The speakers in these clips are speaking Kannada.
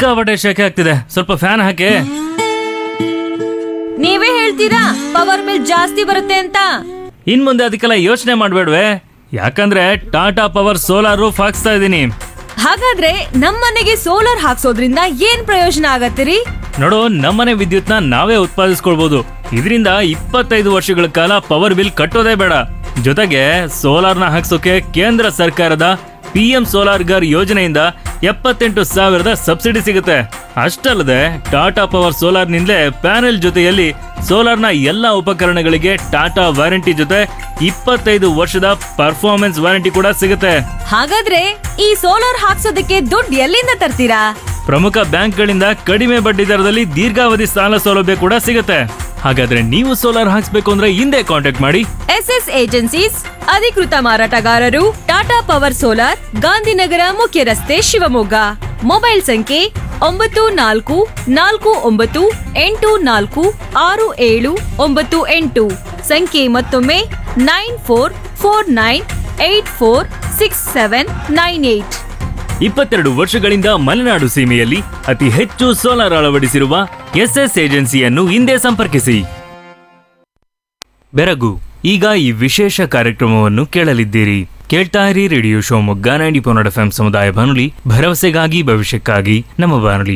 ಸಿಕ್ಕಾಪಟ್ಟೆ ಶೆಕೆ ಆಗ್ತಿದೆ ಸ್ವಲ್ಪ ಫ್ಯಾನ್ ಹಾಕಿ ನೀವೇ ಹೇಳ್ತೀರಾ ಪವರ್ ಬಿಲ್ ಜಾಸ್ತಿ ಬರುತ್ತೆ ಅಂತ ಇನ್ ಮುಂದೆ ಅದಕ್ಕೆಲ್ಲ ಯೋಚನೆ ಮಾಡ್ಬೇಡ್ವೆ ಯಾಕಂದ್ರೆ ಟಾಟಾ ಪವರ್ ಸೋಲಾರ್ ರೂಫ್ ಹಾಕ್ಸ್ತಾ ಇದ್ದೀನಿ ಹಾಗಾದ್ರೆ ನಮ್ಮನೆಗೆ ಸೋಲಾರ್ ಹಾಕ್ಸೋದ್ರಿಂದ ಏನ್ ಪ್ರಯೋಜನ ಆಗತ್ತಿರಿ ನೋಡು ನಮ್ಮನೆ ವಿದ್ಯುತ್ನ ನಾವೇ ಉತ್ಪಾದಿಸ್ಕೊಳ್ಬಹುದು ಇದರಿಂದ ಇಪ್ಪತ್ತೈದು ವರ್ಷಗಳ ಕಾಲ ಪವರ್ ಬಿಲ್ ಕಟ್ಟೋದೇ ಬೇಡ ಜೊತೆಗೆ ಸೋಲಾರ್ನ ಹಾಕ್ಸೋಕೆ ಕೇಂದ್ರ ಸರ್ಕಾರದ ಪಿ ಎಂ ಸೋಲಾರ್ ಗರ್ ಯೋಜನೆಯಿಂದ ಎಪ್ಪತ್ತೆಂಟು ಸಾವಿರದ ಸಬ್ಸಿಡಿ ಸಿಗುತ್ತೆ ಅಷ್ಟಲ್ಲದೆ ಟಾಟಾ ಪವರ್ ಸೋಲಾರ್ನಿಂದಲೇ ಪ್ಯಾನೆಲ್ ಜೊತೆಯಲ್ಲಿ ಸೋಲಾರ್ನ ಎಲ್ಲ ಉಪಕರಣಗಳಿಗೆ ಟಾಟಾ ವಾರಂಟಿ ಜೊತೆ ಇಪ್ಪತ್ತೈದು ವರ್ಷದ ಪರ್ಫಾರ್ಮೆನ್ಸ್ ವಾರಂಟಿ ಕೂಡ ಸಿಗುತ್ತೆ ಹಾಗಾದ್ರೆ ಈ ಸೋಲಾರ್ ಹಾಕ್ಸೋದಕ್ಕೆ ದುಡ್ಡು ಎಲ್ಲಿಂದ ತರ್ತೀರಾ ಪ್ರಮುಖ ಬ್ಯಾಂಕ್ಗಳಿಂದ ಕಡಿಮೆ ಬಡ್ಡಿ ದರದಲ್ಲಿ ದೀರ್ಘಾವಧಿ ಸಾಲ ಸೌಲಭ್ಯ ಕೂಡ ಸಿಗುತ್ತೆ ಹಾಗಾದ್ರೆ ನೀವು ಸೋಲಾರ್ ಹಾಕ್ಸ್ಬೇಕು ಅಂದ್ರೆ ಹಿಂದೆ ಕಾಂಟ್ಯಾಕ್ಟ್ ಮಾಡಿ ಎಸ್ ಎಸ್ ಏಜೆನ್ಸೀಸ್ ಅಧಿಕೃತ ಮಾರಾಟಗಾರರು ಟಾಟಾ ಪವರ್ ಸೋಲಾರ್ ಗಾಂಧಿನಗರ ಮುಖ್ಯ ರಸ್ತೆ ಶಿವಮೊಗ್ಗ ಮೊಬೈಲ್ ಸಂಖ್ಯೆ ಒಂಬತ್ತು ನಾಲ್ಕು ನಾಲ್ಕು ಒಂಬತ್ತು ಎಂಟು ನಾಲ್ಕು ಆರು ಏಳು ಒಂಬತ್ತು ಎಂಟು ಸಂಖ್ಯೆ ಮತ್ತೊಮ್ಮೆ nine four four nine eight four six seven nine eight ಇಪ್ಪತ್ತೆರಡು ವರ್ಷಗಳಿಂದ ಮಲೆನಾಡು ಸೀಮೆಯಲ್ಲಿ ಅತಿ ಹೆಚ್ಚು ಸೋಲಾರ್ ಅಳವಡಿಸಿರುವ ಎಸ್ಎಸ್ ಏಜೆನ್ಸಿಯನ್ನು ಹಿಂದೆ ಸಂಪರ್ಕಿಸಿ ಬೆರಗು ಈಗ ಈ ವಿಶೇಷ ಕಾರ್ಯಕ್ರಮವನ್ನು ಕೇಳಲಿದ್ದೀರಿ ಕೇಳ್ತಾ ಇರಿ ರೇಡಿಯೋ ಶಿವಮೊಗ್ಗ ನೈಂಟಿ ಪೊನ್ನಡ ಎಫ್ ಸಮುದಾಯ ಬಾನುಲಿ ಭರವಸೆಗಾಗಿ ಭವಿಷ್ಯಕ್ಕಾಗಿ ನಮ್ಮ ಬಾನುಲಿ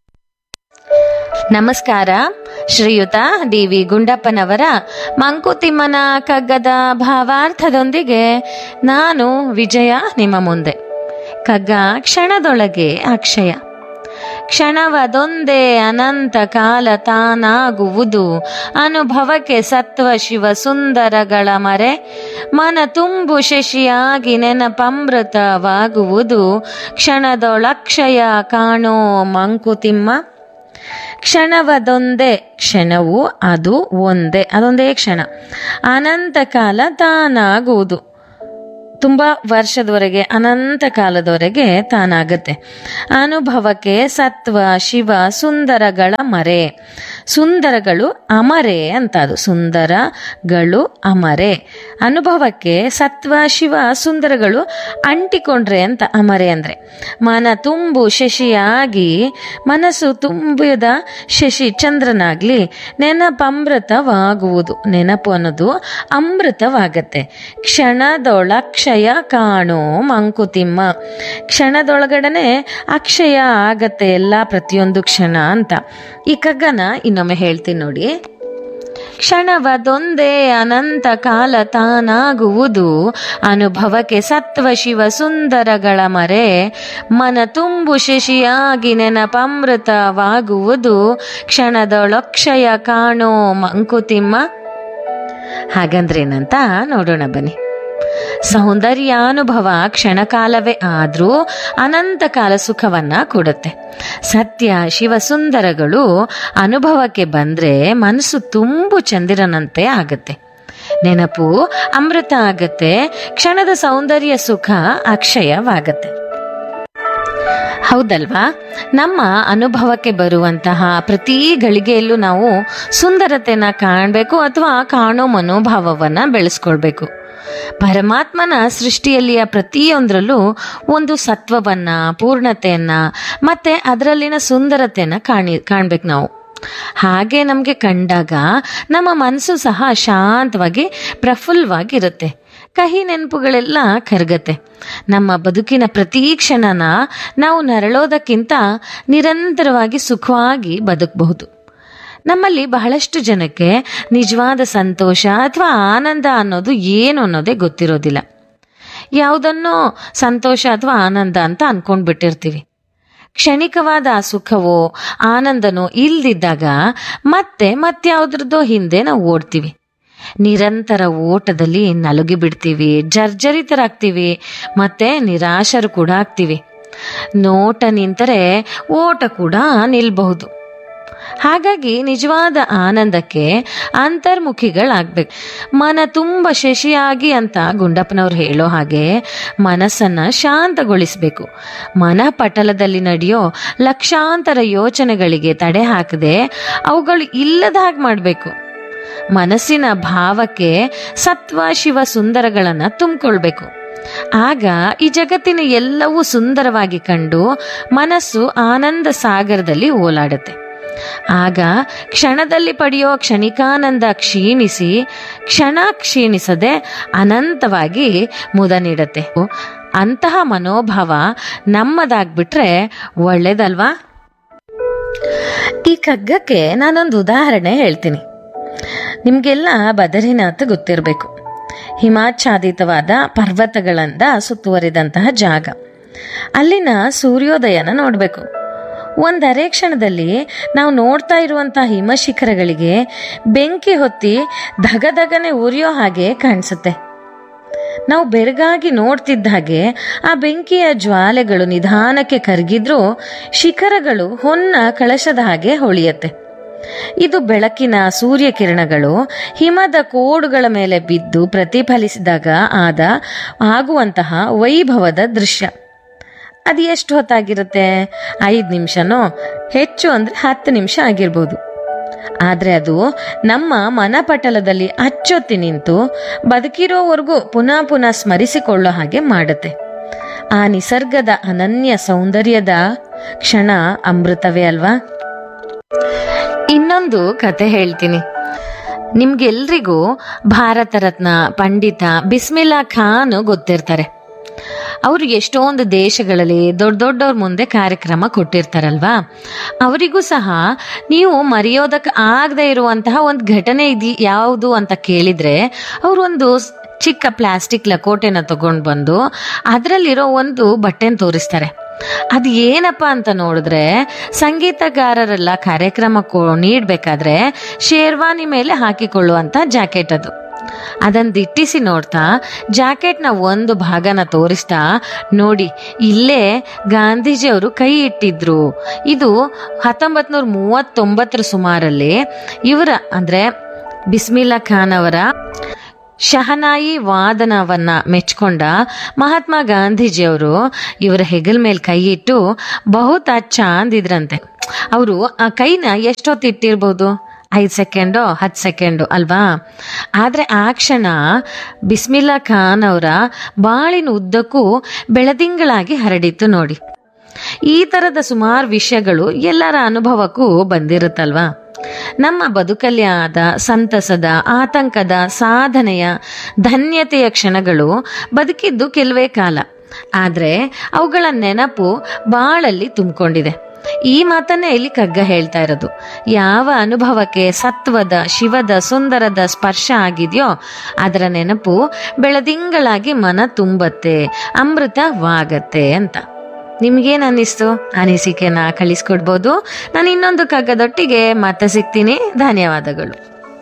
ನಮಸ್ಕಾರ ಶ್ರೀಯುತ ಡಿ ವಿ ಗುಂಡಪ್ಪನವರ ಮಂಕುತಿಮ್ಮನ ಕಗ್ಗದ ಭಾವಾರ್ಥದೊಂದಿಗೆ ನಾನು ವಿಜಯ ನಿಮ್ಮ ಮುಂದೆ ಕಗ್ಗ ಕ್ಷಣದೊಳಗೆ ಅಕ್ಷಯ ಕ್ಷಣವದೊಂದೇ ಅನಂತ ಕಾಲ ತಾನಾಗುವುದು ಅನುಭವಕ್ಕೆ ಸತ್ವ ಶಿವ ಸುಂದರಗಳ ಮರೆ ಮನ ತುಂಬು ಶಶಿಯಾಗಿ ನೆನಪಮೃತವಾಗುವುದು ಕ್ಷಣದೊಳಕ್ಷಯ ಕಾಣೋ ಮಂಕುತಿಮ್ಮ ಕ್ಷಣವದೊಂದೇ ಕ್ಷಣವು ಅದು ಒಂದೇ ಅದೊಂದೇ ಕ್ಷಣ ಅನಂತ ಕಾಲ ತಾನಾಗುವುದು ತುಂಬ ವರ್ಷದವರೆಗೆ ಅನಂತ ಕಾಲದವರೆಗೆ ತಾನಾಗತ್ತೆ ಅನುಭವಕ್ಕೆ ಸತ್ವ ಶಿವ ಸುಂದರಗಳ ಮರೆ ಸುಂದರಗಳು ಅಮರೆ ಅಂತ ಅದು ಸುಂದರಗಳು ಅಮರೆ ಅನುಭವಕ್ಕೆ ಸತ್ವ ಶಿವ ಸುಂದರಗಳು ಅಂಟಿಕೊಂಡ್ರೆ ಅಂತ ಅಮರೆ ಅಂದ್ರೆ ಮನ ತುಂಬು ಶಶಿಯಾಗಿ ಮನಸ್ಸು ತುಂಬಿದ ಶಶಿ ಚಂದ್ರನಾಗ್ಲಿ ನೆನಪಮೃತವಾಗುವುದು ನೆನಪು ಅನ್ನೋದು ಅಮೃತವಾಗತ್ತೆ ಕ್ಷಣದೊಳಕ್ಷಯ ಕಾಣೋ ಮಂಕುತಿಮ್ಮ ಕ್ಷಣದೊಳಗಡೆನೆ ಅಕ್ಷಯ ಆಗತ್ತೆ ಎಲ್ಲ ಪ್ರತಿಯೊಂದು ಕ್ಷಣ ಅಂತ ಈ ಕಗ್ಗನ ಇನ್ನೊಮ್ಮೆ ಹೇಳ್ತೀನಿ ನೋಡಿ ಕ್ಷಣವದೊಂದೇ ಅನಂತ ಕಾಲ ತಾನಾಗುವುದು ಅನುಭವಕ್ಕೆ ಸತ್ವ ಶಿವ ಸುಂದರಗಳ ಮರೆ ಮನ ತುಂಬು ಶಶಿಯಾಗಿ ನೆನಪಮೃತವಾಗುವುದು ಕ್ಷಣದೊಳಕ್ಷಯ ಕಾಣೋ ಮಂಕುತಿಮ್ಮ ಹಾಗಂದ್ರೇನಂತ ನೋಡೋಣ ಬನ್ನಿ ಸೌಂದರ್ಯಾನುಭವ ಕ್ಷಣಕಾಲವೇ ಆದರೂ ಅನಂತ ಕಾಲ ಸುಖವನ್ನ ಕೊಡುತ್ತೆ ಸತ್ಯ ಶಿವ ಸುಂದರಗಳು ಅನುಭವಕ್ಕೆ ಬಂದ್ರೆ ಮನಸ್ಸು ತುಂಬು ಚಂದಿರನಂತೆ ಆಗತ್ತೆ ನೆನಪು ಅಮೃತ ಆಗತ್ತೆ ಕ್ಷಣದ ಸೌಂದರ್ಯ ಸುಖ ಅಕ್ಷಯವಾಗತ್ತೆ ಹೌದಲ್ವಾ ನಮ್ಮ ಅನುಭವಕ್ಕೆ ಬರುವಂತಹ ಪ್ರತಿ ಗಳಿಗೆಯಲ್ಲೂ ನಾವು ಸುಂದರತೆನ ಕಾಣಬೇಕು ಅಥವಾ ಕಾಣೋ ಮನೋಭಾವವನ್ನು ಬೆಳೆಸ್ಕೊಳ್ಬೇಕು ಪರಮಾತ್ಮನ ಸೃಷ್ಟಿಯಲ್ಲಿಯ ಪ್ರತಿಯೊಂದರಲ್ಲೂ ಒಂದು ಸತ್ವವನ್ನ ಪೂರ್ಣತೆಯನ್ನ ಮತ್ತೆ ಅದರಲ್ಲಿನ ಸುಂದರತೆಯನ್ನ ಕಾಣಿ ಕಾಣ್ಬೇಕು ನಾವು ಹಾಗೆ ನಮಗೆ ಕಂಡಾಗ ನಮ್ಮ ಮನಸ್ಸು ಸಹ ಶಾಂತವಾಗಿ ಪ್ರಫುಲ್ಲವಾಗಿರುತ್ತೆ ಕಹಿ ನೆನಪುಗಳೆಲ್ಲ ಕರಗತ್ತೆ ನಮ್ಮ ಬದುಕಿನ ಪ್ರತಿ ಕ್ಷಣನ ನಾವು ನರಳೋದಕ್ಕಿಂತ ನಿರಂತರವಾಗಿ ಸುಖವಾಗಿ ಬದುಕಬಹುದು ನಮ್ಮಲ್ಲಿ ಬಹಳಷ್ಟು ಜನಕ್ಕೆ ನಿಜವಾದ ಸಂತೋಷ ಅಥವಾ ಆನಂದ ಅನ್ನೋದು ಏನು ಅನ್ನೋದೇ ಗೊತ್ತಿರೋದಿಲ್ಲ ಯಾವುದನ್ನೋ ಸಂತೋಷ ಅಥವಾ ಆನಂದ ಅಂತ ಅನ್ಕೊಂಡ್ಬಿಟ್ಟಿರ್ತೀವಿ ಕ್ಷಣಿಕವಾದ ಆ ಸುಖವೋ ಆನಂದನೋ ಇಲ್ದಿದ್ದಾಗ ಮತ್ತೆ ಮತ್ಯಾವುದ್ರದ್ದೋ ಹಿಂದೆ ನಾವು ಓಡ್ತೀವಿ ನಿರಂತರ ಓಟದಲ್ಲಿ ನಲುಗಿ ಬಿಡ್ತೀವಿ ಜರ್ಜರಿತರಾಗ್ತೀವಿ ಮತ್ತೆ ನಿರಾಶರು ಕೂಡ ಆಗ್ತೀವಿ ನೋಟ ನಿಂತರೆ ಓಟ ಕೂಡ ನಿಲ್ಬಹುದು ಹಾಗಾಗಿ ನಿಜವಾದ ಆನಂದಕ್ಕೆ ಅಂತರ್ಮುಖಿಗಳಾಗ್ಬೇಕು ಮನ ತುಂಬ ಶಶಿಯಾಗಿ ಅಂತ ಗುಂಡಪ್ಪನವ್ರು ಹೇಳೋ ಹಾಗೆ ಮನಸ್ಸನ್ನ ಶಾಂತಗೊಳಿಸಬೇಕು ಮನ ಪಟಲದಲ್ಲಿ ನಡೆಯೋ ಲಕ್ಷಾಂತರ ಯೋಚನೆಗಳಿಗೆ ತಡೆ ಹಾಕದೆ ಅವುಗಳು ಇಲ್ಲದ ಹಾಗೆ ಮಾಡಬೇಕು ಮನಸ್ಸಿನ ಭಾವಕ್ಕೆ ಸತ್ವ ಶಿವ ಸುಂದರಗಳನ್ನ ತುಂಬಿಕೊಳ್ಬೇಕು ಆಗ ಈ ಜಗತ್ತಿನ ಎಲ್ಲವೂ ಸುಂದರವಾಗಿ ಕಂಡು ಮನಸ್ಸು ಆನಂದ ಸಾಗರದಲ್ಲಿ ಓಲಾಡುತ್ತೆ ಆಗ ಕ್ಷಣದಲ್ಲಿ ಪಡೆಯೋ ಕ್ಷಣಿಕಾನಂದ ಕ್ಷೀಣಿಸಿ ಕ್ಷಣ ಕ್ಷೀಣಿಸದೆ ಅನಂತವಾಗಿ ಮುದ ನೀಡುತ್ತೆ ಅಂತಹ ಮನೋಭಾವ ನಮ್ಮದಾಗ್ಬಿಟ್ರೆ ಒಳ್ಳೇದಲ್ವಾ ಈ ಕಗ್ಗಕ್ಕೆ ನಾನೊಂದು ಉದಾಹರಣೆ ಹೇಳ್ತೀನಿ ನಿಮಗೆಲ್ಲ ಬದರಿನಾಥ್ ಗೊತ್ತಿರಬೇಕು ಹಿಮಾಚ್ಛಾದಿತವಾದ ಪರ್ವತಗಳಿಂದ ಸುತ್ತುವರಿದಂತಹ ಜಾಗ ಅಲ್ಲಿನ ಸೂರ್ಯೋದಯನ ನೋಡಬೇಕು ಒಂದರೆ ಕ್ಷಣದಲ್ಲಿ ನಾವು ನೋಡ್ತಾ ಇರುವಂತಹ ಹಿಮಶಿಖರಗಳಿಗೆ ಬೆಂಕಿ ಹೊತ್ತಿ ಧಗಧಗನೆ ಉರಿಯೋ ಹಾಗೆ ಕಾಣಿಸುತ್ತೆ ನಾವು ಬೆರಗಾಗಿ ನೋಡ್ತಿದ್ದ ಹಾಗೆ ಆ ಬೆಂಕಿಯ ಜ್ವಾಲೆಗಳು ನಿಧಾನಕ್ಕೆ ಕರಗಿದ್ರೂ ಶಿಖರಗಳು ಹೊನ್ನ ಕಳಶದ ಹಾಗೆ ಹೊಳೆಯುತ್ತೆ ಇದು ಬೆಳಕಿನ ಸೂರ್ಯಕಿರಣಗಳು ಹಿಮದ ಕೋಡುಗಳ ಮೇಲೆ ಬಿದ್ದು ಪ್ರತಿಫಲಿಸಿದಾಗ ಆದ ಆಗುವಂತಹ ವೈಭವದ ದೃಶ್ಯ ಅದು ಎಷ್ಟು ಹೊತ್ತಾಗಿರುತ್ತೆ ಐದು ನಿಮಿಷನೋ ಹೆಚ್ಚು ಅಂದರೆ ಹತ್ತು ನಿಮಿಷ ಆಗಿರ್ಬೋದು ಆದರೆ ಅದು ನಮ್ಮ ಮನಪಟಲದಲ್ಲಿ ಅಚ್ಚೊತ್ತಿ ನಿಂತು ಬದುಕಿರೋವರೆಗೂ ಪುನಃ ಪುನಃ ಸ್ಮರಿಸಿಕೊಳ್ಳೋ ಹಾಗೆ ಮಾಡುತ್ತೆ ಆ ನಿಸರ್ಗದ ಅನನ್ಯ ಸೌಂದರ್ಯದ ಕ್ಷಣ ಅಮೃತವೇ ಅಲ್ವಾ ಇನ್ನೊಂದು ಕತೆ ಹೇಳ್ತೀನಿ ನಿಮ್ಗೆಲ್ರಿಗೂ ಭಾರತ ರತ್ನ ಪಂಡಿತ ಬಿಸ್ಮಿಲ್ಲಾ ಖಾನ್ ಗೊತ್ತಿರ್ತಾರೆ ಅವರು ಎಷ್ಟೊಂದು ದೇಶಗಳಲ್ಲಿ ದೊಡ್ಡ ದೊಡ್ಡವ್ರ ಮುಂದೆ ಕಾರ್ಯಕ್ರಮ ಕೊಟ್ಟಿರ್ತಾರಲ್ವಾ ಅವರಿಗೂ ಸಹ ನೀವು ಮರೆಯೋದಕ್ಕೆ ಆಗದೆ ಇರುವಂತಹ ಒಂದು ಘಟನೆ ಇದು ಯಾವುದು ಅಂತ ಕೇಳಿದ್ರೆ ಅವರು ಒಂದು ಸ್- ಚಿಕ್ಕ ಪ್ಲಾಸ್ಟಿಕ್ ಲಕೋಟೆನ ತಗೊಂಡು ಬಂದು ಅದರಲ್ಲಿರೋ ಒಂದು ಬಟ್ಟೆನ ತೋರಿಸ್ತಾರೆ ಅದು ಏನಪ್ಪ ಅಂತ ನೋಡಿದ್ರೆ ಸಂಗೀತಗಾರರೆಲ್ಲ ಕಾರ್ಯಕ್ರಮ ಕೊ ನೀಡಬೇಕಾದ್ರೆ ಶೇರ್ವಾನಿ ಮೇಲೆ ಹಾಕಿಕೊಳ್ಳುವಂಥ ಜಾಕೆಟ್ ಅದು ಅದನ್ನ ದಿಟ್ಟಿಸಿ ನೋಡ್ತಾ ಜಾಕೆಟ್ನ ಒಂದು ಭಾಗನ ತೋರಿಸ್ತಾ ನೋಡಿ ಇಲ್ಲೇ ಗಾಂಧೀಜಿಯವರು ಕೈ ಇಟ್ಟಿದ್ರು ಇದು ಹತ್ತೊಂಬತ್ ನೂರ ಮೂವತ್ತೊಂಬತ್ತರ ಸುಮಾರಲ್ಲಿ ಇವರ ಅಂದ್ರೆ ಬಿಸ್ಮಿಲ್ಲಾ ಖಾನ್ ಅವರ ಶಹನಾಯಿ ವಾದನವನ್ನ ಮೆಚ್ಕೊಂಡ ಮಹಾತ್ಮ ಗಾಂಧೀಜಿಯವರು ಇವರ ಹೆಗಲ್ ಮೇಲೆ ಕೈ ಇಟ್ಟು ಬಹುತ್ ಅಚ್ಚ ಅಂದಿದ್ರಂತೆ ಅವರು ಆ ಕೈನ ಎಷ್ಟೊತ್ತು ಇಟ್ಟಿರ್ಬೋದು ಐದು ಸೆಕೆಂಡು ಹತ್ತು ಸೆಕೆಂಡು ಅಲ್ವಾ ಆದರೆ ಆ ಕ್ಷಣ ಬಿಸ್ಮಿಲ್ಲಾ ಖಾನ್ ಅವರ ಬಾಳಿನ ಉದ್ದಕ್ಕೂ ಬೆಳದಿಂಗಳಾಗಿ ಹರಡಿತ್ತು ನೋಡಿ ಈ ಥರದ ಸುಮಾರು ವಿಷಯಗಳು ಎಲ್ಲರ ಅನುಭವಕ್ಕೂ ಬಂದಿರುತ್ತಲ್ವಾ ನಮ್ಮ ಬದುಕಲ್ಲಿ ಆದ ಸಂತಸದ ಆತಂಕದ ಸಾಧನೆಯ ಧನ್ಯತೆಯ ಕ್ಷಣಗಳು ಬದುಕಿದ್ದು ಕೆಲವೇ ಕಾಲ ಆದರೆ ಅವುಗಳ ನೆನಪು ಬಾಳಲ್ಲಿ ತುಂಬಿಕೊಂಡಿದೆ ಈ ಮಾತನ್ನೇ ಇಲ್ಲಿ ಕಗ್ಗ ಹೇಳ್ತಾ ಇರೋದು ಯಾವ ಅನುಭವಕ್ಕೆ ಸತ್ವದ ಶಿವದ ಸುಂದರದ ಸ್ಪರ್ಶ ಆಗಿದೆಯೋ ಅದರ ನೆನಪು ಬೆಳದಿಂಗಳಾಗಿ ಮನ ತುಂಬತ್ತೆ ಅಮೃತವಾಗತ್ತೆ ಅಂತ ನಿಮ್ಗೇನ್ ಅನ್ನಿಸ್ತು ಅನಿಸಿಕೆನ ಕಳಿಸ್ಕೊಡ್ಬೋದು ನಾನು ಇನ್ನೊಂದು ಕಗ್ಗದೊಟ್ಟಿಗೆ ಮತ್ತೆ ಸಿಗ್ತೀನಿ ಧನ್ಯವಾದಗಳು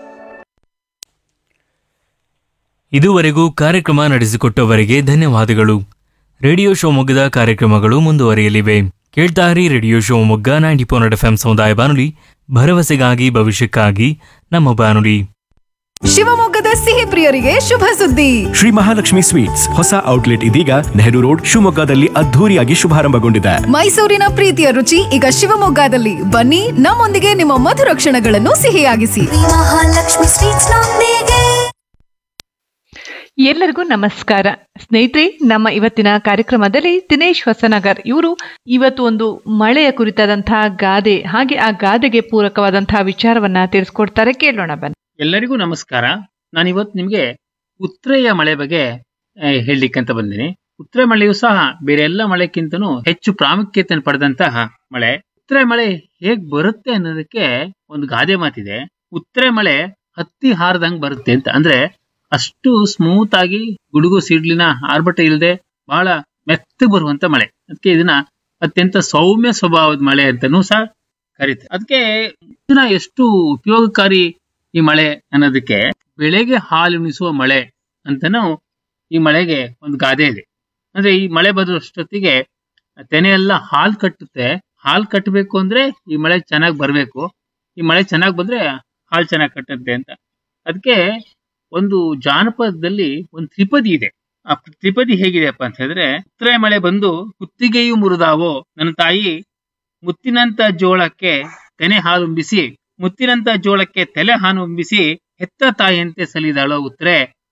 ಇದುವರೆಗೂ ಕಾರ್ಯಕ್ರಮ ನಡೆಸಿಕೊಟ್ಟವರಿಗೆ ಧನ್ಯವಾದಗಳು ರೇಡಿಯೋ ಶಿವಮೊಗ್ಗದ ಕಾರ್ಯಕ್ರಮಗಳು ಮುಂದುವರಿಯಲಿವೆ ಕೇಳ್ತಾರಿ radio Shivamogga ninety four F M ಸಮುದಾಯ ಬಾನುಲಿ ಭರವಸೆಗಾಗಿ ಭವಿಷ್ಯಕ್ಕಾಗಿ ನಮ್ಮ ಬಾನುಲಿ ಶಿವಮೊಗ್ಗದ ಸಿಹಿ ಪ್ರಿಯರಿಗೆ ಶುಭ ಸುದ್ದಿ ಶ್ರೀ ಮಹಾಲಕ್ಷ್ಮಿ ಸ್ವೀಟ್ಸ್ ಹೊಸ ಔಟ್ಲೆಟ್ ಇದೀಗ ನೆಹರು ರೋಡ್ ಶಿವಮೊಗ್ಗದಲ್ಲಿ ಅದ್ಧೂರಿಯಾಗಿ ಶುಭಾರಂಭಗೊಂಡಿದೆ ಮೈಸೂರಿನ ಪ್ರೀತಿಯ ರುಚಿ ಈಗ ಶಿವಮೊಗ್ಗದಲ್ಲಿ ಬನ್ನಿ ನಮ್ಮೊಂದಿಗೆ ನಿಮ್ಮ ಮಧುರ ಕ್ಷಣಗಳನ್ನು ಸಿಹಿಯಾಗಿಸಿ ಮಹಾಲಕ್ಷ್ಮಿ ಸ್ವೀಟ್ಸ್ ನೊಂದಿಗೆ ಎಲ್ಲರಿಗೂ ನಮಸ್ಕಾರ ಸ್ನೇಹಿತರೆ ನಮ್ಮ ಇವತ್ತಿನ ಕಾರ್ಯಕ್ರಮದಲ್ಲಿ ದಿನೇಶ್ ಹೊಸನಗರ್ ಇವರು ಇವತ್ತು ಒಂದು ಮಳೆಯ ಕುರಿತಾದಂತಹ ಗಾದೆ ಹಾಗೆ ಆ ಗಾದೆಗೆ ಪೂರಕವಾದಂತಹ ವಿಚಾರವನ್ನ ತಿಳಿಸ್ಕೊಡ್ತಾರೆ ಕೇಳೋಣ ಬನ್ನಿ ಎಲ್ಲರಿಗೂ ನಮಸ್ಕಾರ ನಾನು ಇವತ್ತು ನಿಮಗೆ ಉತ್ತರೆಯ ಮಳೆ ಬಗ್ಗೆ ಆ, ಹೇಳಲಿಕ್ಕೆ ಅಂತ ಬಂದಿನಿ ಉತ್ತರೆ ಮಳೆಯು ಸಹ ಬೇರೆ ಎಲ್ಲ ಮಳೆಕ್ಕಿಂತನೂ ಹೆಚ್ಚು ಪ್ರಾಮುಖ್ಯತೆಯನ್ನು ಪಡೆದಂತಹ ಮಳೆ ಉತ್ತರೆ ಮಳೆ ಹೇಗ್ ಬರುತ್ತೆ ಅನ್ನೋದಕ್ಕೆ ಒಂದು ಗಾದೆ ಮಾತಿದೆ ಉತ್ತರೆ ಮಳೆ ಹತ್ತಿ ಹಾರದಂಗ್ ಬರುತ್ತೆ ಅಂತ ಅಂದ್ರೆ ಅಷ್ಟು ಸ್ಮೂತ್ ಆಗಿ ಗುಡುಗು ಸಿಡ್ಲಿನ ಆರ್ಭಟ ಇಲ್ಲದೆ ಬಹಳ ಮೆತ್ತ ಬರುವಂತ ಮಳೆ ಅದಕ್ಕೆ ಇದನ್ನ ಅತ್ಯಂತ ಸೌಮ್ಯ ಸ್ವಭಾವದ ಮಳೆ ಅಂತಾನೂ ಸಹ ಕರೀತಾರೆ ಅದಕ್ಕೆ ಇದನ್ನ ಎಷ್ಟು ಉಪಯೋಗಕಾರಿ ಈ ಮಳೆ ಅನ್ನೋದಕ್ಕೆ ಬೆಳೆಗೆ ಹಾಲುಣಿಸುವ ಮಳೆ ಅಂತಾನು ಈ ಮಳೆಗೆ ಒಂದು ಗಾದೆ ಇದೆ ಅಂದ್ರೆ ಈ ಮಳೆ ಬರೋಷ್ಟೊತ್ತಿಗೆ ತೆನೆ ಎಲ್ಲ ಹಾಲ್ ಕಟ್ಟುತ್ತೆ ಹಾಲ್ ಕಟ್ಟಬೇಕು ಅಂದ್ರೆ ಈ ಮಳೆ ಚೆನ್ನಾಗಿ ಬರಬೇಕು ಈ ಮಳೆ ಚೆನ್ನಾಗಿ ಬಂದ್ರೆ ಹಾಲ್ ಚೆನ್ನಾಗಿ ಕಟ್ಟುತ್ತೆ ಅಂತ ಅದಕ್ಕೆ ಒಂದು ಜಾನಪದದಲ್ಲಿ ಒಂದು ತ್ರಿಪದಿ ಇದೆ ಆ ತ್ರಿಪದಿ ಹೇಗಿದೆಯಪ್ಪ ಅಂತ ಹೇಳಿದ್ರೆ ಉತ್ತರೆ ಮಳೆ ಬಂದು ಕುತ್ತಿಗೆಯು ಮುರಿದಾವೋ ನನ್ನ ತಾಯಿ ಮುತ್ತಿನಂತ ಜೋಳಕ್ಕೆ ತೆನೆ ಹಾಲುಂಬಿಸಿ ಮುತ್ತಿನಂತ ಜೋಳಕ್ಕೆ ತಲೆ ಹಾನುಂಬಿಸಿ ಹೆತ್ತ ತಾಯಿಯಂತೆ ಸಲಿದಾಳೋ ಉತ್ತರೆ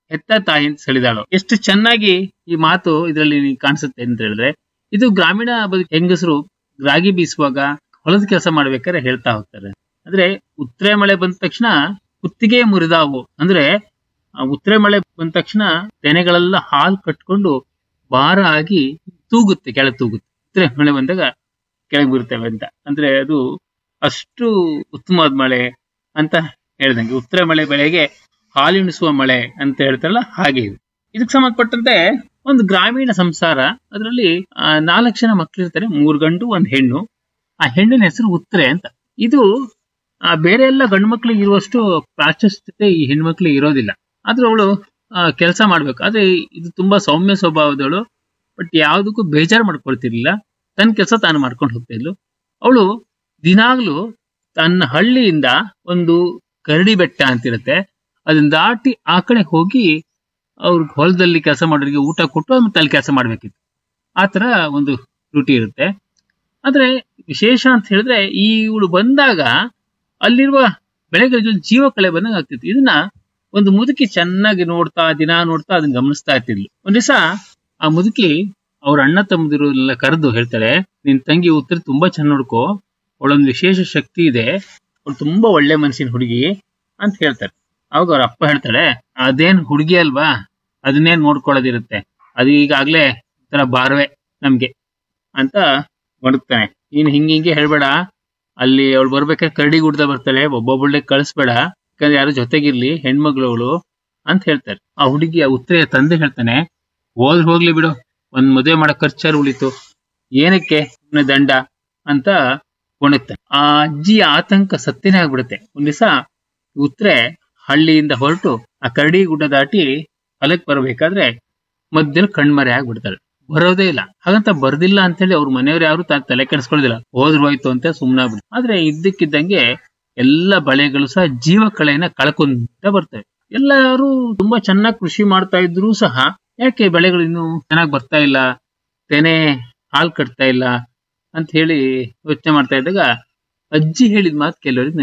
ಹೆತ್ತ ತಾಯಿ ಅಂತ ಸೆಳೆದಾಳು ಎಷ್ಟು ಚೆನ್ನಾಗಿ ಈ ಮಾತು ಇದರಲ್ಲಿ ಕಾಣಿಸುತ್ತೆ ಅಂತ ಹೇಳಿದ್ರೆ ಇದು ಗ್ರಾಮೀಣ ಬದುಕು ಹೆಂಗಸರು ರಾಗಿ ಬೀಸುವಾಗ ಹೊಲದ ಕೆಲಸ ಮಾಡ್ಬೇಕಾದ್ರೆ ಹೇಳ್ತಾ ಹೋಗ್ತಾರೆ ಅಂದ್ರೆ ಉತ್ತರೆ ಮಳೆ ಬಂದ ತಕ್ಷಣ ಕುತ್ತಿಗೆ ಮುರಿದಾವು ಅಂದ್ರೆ ಆ ಉತ್ತರೆ ಮಳೆ ಬಂದ ತಕ್ಷಣ ತೆನೆಗಳೆಲ್ಲ ಹಾಲು ಕಟ್ಕೊಂಡು ಭಾರ ಆಗಿ ತೂಗುತ್ತೆ ಕೆಳಗೆ ತೂಗುತ್ತೆ ಉತ್ತರೆ ಮಳೆ ಬಂದಾಗ ಕೆಳಗೆ ಬೀರ್ತವೆ ಅಂತ ಅಂದ್ರೆ ಅದು ಅಷ್ಟು ಉತ್ತಮವಾದ ಮಳೆ ಅಂತ ಹೇಳ್ದಂಗೆ ಉತ್ತರ ಮಳೆ ಬೆಳೆಗೆ ಹಾಲುಣಿಸುವ ಮಳೆ ಅಂತ ಹೇಳ್ತಾರಲ್ಲ ಹಾಗೆ ಇದು ಇದಕ್ಕೆ ಸಂಬಂಧಪಟ್ಟಂತೆ ಒಂದು ಗ್ರಾಮೀಣ ಸಂಸಾರ ಅದರಲ್ಲಿ ನಾಲ್ಕು ಜನ ಮಕ್ಕಳಿರ್ತಾರೆ ಮೂರು ಗಂಡು ಒಂದು ಹೆಣ್ಣು ಆ ಹೆಣ್ಣಿನ ಹೆಸರು ಉತ್ತರೆ ಅಂತ ಇದು ಆ, ಬೇರೆ ಎಲ್ಲ ಗಂಡು ಮಕ್ಳಿಗೆ ಇರುವಷ್ಟು ಪ್ರಾಶಸ್ತ್ಯತೆ ಈ ಹೆಣ್ಮಕ್ಳಿಗೆ ಇರೋದಿಲ್ಲ ಆದ್ರೆ ಅವಳು ಕೆಲಸ ಮಾಡ್ಬೇಕು ಆದ್ರೆ ಇದು ತುಂಬಾ ಸೌಮ್ಯ ಸ್ವಭಾವದವಳು ಬಟ್ ಯಾವುದಕ್ಕೂ ಬೇಜಾರು ಮಾಡ್ಕೊಳ್ತಿರ್ಲಿಲ್ಲ ತನ್ನ ಕೆಲಸ ತಾನು ಮಾಡ್ಕೊಂಡು ಹೋಗ್ತಾ ಇದ್ಲು ಅವಳು ದಿನಾಗ್ಲೂ ತನ್ನ ಹಳ್ಳಿಯಿಂದ ಒಂದು ಕರಡಿ ಬೆಟ್ಟ ಅಂತಿರುತ್ತೆ ಅದನ್ನ ದಾಟಿ ಆ ಕಡೆ ಹೋಗಿ ಅವ್ರ ಹೊಲದಲ್ಲಿ ಕೆಲಸ ಮಾಡೋರಿಗೆ ಊಟ ಕೊಟ್ಟು ಮತ್ತೆ ಅಲ್ಲಿ ಕೆಲಸ ಮಾಡ್ಬೇಕಿತ್ತು ಆ ತರ ಒಂದು ರೂಟಿ ಇರುತ್ತೆ ಆದ್ರೆ ವಿಶೇಷ ಅಂತ ಹೇಳಿದ್ರೆ ಈ ಇವಳು ಬಂದಾಗ ಅಲ್ಲಿರುವ ಬೆಳೆಗಳ ಜೊತೆ ಜೀವ ಕಳೆ ಬಂದಂಗ ಆಗ್ತಿತ್ತು ಇದನ್ನ ಒಂದು ಮುದುಕಿ ಚೆನ್ನಾಗಿ ನೋಡ್ತಾ ದಿನ ನೋಡ್ತಾ ಅದನ್ನ ಗಮನಿಸ್ತಾ ಇರ್ತಿದ್ಲು ಒಂದ್ ದಿವಸ ಆ ಮುದುಕಿ ಅವ್ರ ಅಣ್ಣ ತಮ್ಮದಿರು ಎಲ್ಲ ಕರೆದು ಹೇಳ್ತಾಳೆ ನಿನ್ ತಂಗಿ ಉತ್ತರ ತುಂಬಾ ಚೆನ್ನಾಗಿ ನೋಡ್ಕೋ ಅವಳೊಂದು ವಿಶೇಷ ಶಕ್ತಿ ಇದೆ ಅವಳು ತುಂಬಾ ಒಳ್ಳೆ ಮನಸ್ಸಿನ ಹುಡುಗಿ ಅಂತ ಹೇಳ್ತಾರೆ ಅವಾಗ ಅವ್ರ ಅಪ್ಪ ಹೇಳ್ತಾಳೆ ಅದೇನ್ ಹುಡುಗಿ ಅಲ್ವಾ ಅದನ್ನೇನ್ ನೋಡ್ಕೊಳ್ಳೋದಿರುತ್ತೆ ಅದು ಈಗಾಗ್ಲೇ ತರ ಬಾರ್ವೆ ನಮ್ಗೆ ಅಂತ ಒಣಗ್ತಾನೆ ನೀನ್ ಹಿಂಗ ಹಿಂಗೆ ಹೇಳ್ಬೇಡ ಅಲ್ಲಿ ಅವಳು ಬರ್ಬೇಕಾದ್ರೆ ಕರಡಿ ಗುಡ್ದ ಬರ್ತಾಳೆ ಒಬ್ಬೊಬ್ಬಳೆ ಕಳಿಸ್ಬೇಡ ಯಾಕಂದ್ರೆ ಯಾರು ಜೊತೆಗಿರ್ಲಿ ಹೆಣ್ಮಗಳು ಅವಳು ಅಂತ ಹೇಳ್ತಾರೆ ಆ ಹುಡುಗಿ ಆ ಉತ್ತರೆಯ ತಂದೆ ಹೇಳ್ತಾನೆ ಹೋದ್ರೆ ಹೋಗ್ಲಿ ಬಿಡು ಒಂದ್ ಮದುವೆ ಮಾಡೋ ಖರ್ಚಾರು ಉಳಿತು ಏನಕ್ಕೆ ಸುಮ್ನೆ ದಂಡ ಅಂತ ಒಣಗ್ತಾನೆ ಆ ಅಜ್ಜಿಯ ಆತಂಕ ಸತ್ಯನೇ ಆಗ್ಬಿಡುತ್ತೆ ಒಂದ್ ದಿವಸ ಉತ್ತರೆ ಹಳ್ಳಿಯಿಂದ ಹೊರಟು ಆ ಕರಡಿ ಗುಡ್ಡ ದಾಟಿ ಹೊಲಕ್ ಬರ್ಬೇಕಾದ್ರೆ ಮಧ್ಯದಲ್ಲಿ ಕಣ್ಮರೆ ಆಗ್ಬಿಡ್ತಾಳೆ ಬರೋದೇ ಇಲ್ಲ ಹಾಗಂತ ಬರ್ದಿಲ್ಲ ಅಂತೇಳಿ ಅವ್ರ ಮನೆಯವ್ರು ಯಾರು ತ- ತಲೆ ಕೆಡಿಸ್ಕೊಳ್ಳೋದಿಲ್ಲ ಹೋದ್ರು ಹೋಯ್ತು ಅಂತ ಸುಮ್ನಾಗ್ಬಿಡು ಆದ್ರೆ ಇದ್ದಕ್ಕಿದ್ದಂಗೆ ಎಲ್ಲ ಬಳೆಗಳು ಸಹ ಜೀವ ಕಳೆಯನ್ನ ಕಳ್ಕೊಂತ ಬರ್ತವೆ ಎಲ್ಲರೂ ತುಂಬಾ ಚೆನ್ನಾಗಿ ಕೃಷಿ ಮಾಡ್ತಾ ಇದ್ರು ಸಹ ಯಾಕೆ ಬೆಳೆಗಳು ಇನ್ನು ಚೆನ್ನಾಗಿ ಬರ್ತಾ ಇಲ್ಲ ತೆನೆ ಹಾಲ್ ಕಟ್ತಾ ಇಲ್ಲ ಅಂತ ಹೇಳಿ ಯೋಚನೆ ಮಾಡ್ತಾ ಇದ್ದಾಗ ಅಜ್ಜಿ ಹೇಳಿದ ಮಾತು ಕೆಲವರಿಗೆ